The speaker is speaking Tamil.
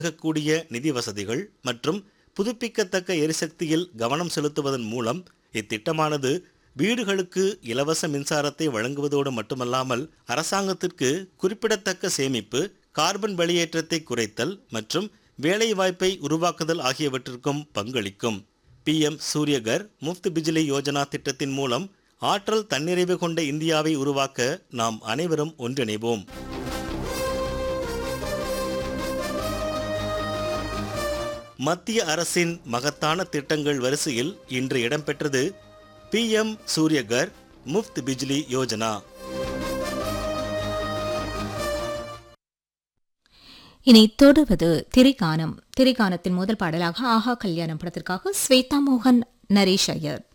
கூடிய நிதி வசதிகள் மற்றும் புதுப்பிக்கத்தக்க எரிசக்தியில் கவனம் செலுத்துவதன் மூலம் இத்திட்டமானது வீடுகளுக்கு இலவச மின்சாரத்தை வழங்குவதோடு மட்டுமல்லாமல் அரசாங்கத்திற்கு குறிப்பிடத்தக்க சேமிப்பு கார்பன் வெளியேற்றத்தை குறைத்தல் மற்றும் வேலைவாய்ப்பை உருவாக்குதல் ஆகியவற்றிற்கும் பங்களிக்கும் பிஎம் சூரியகர் முஃப்த் பிஜிலி யோஜனா திட்டத்தின் மூலம் ஆற்றல் தன்னிறைவு கொண்ட இந்தியாவை உருவாக்க நாம் அனைவரும் ஒன்றிணைவோம் மத்திய அரசின் மகத்தான திட்டங்கள் வரிசையில் இன்று இடம்பெற்றது பிஎம் சூரியகர் முஃப்த் பிஜ்லி யோஜனா இனி தொடர்வது திரைக்கானம் திரைக்கானத்தின் முதல் பாடலாக ஆஹா கல்யாணம் படத்திற்காக ஸ்வேதா மோகன் நரேஷ் ஐயர்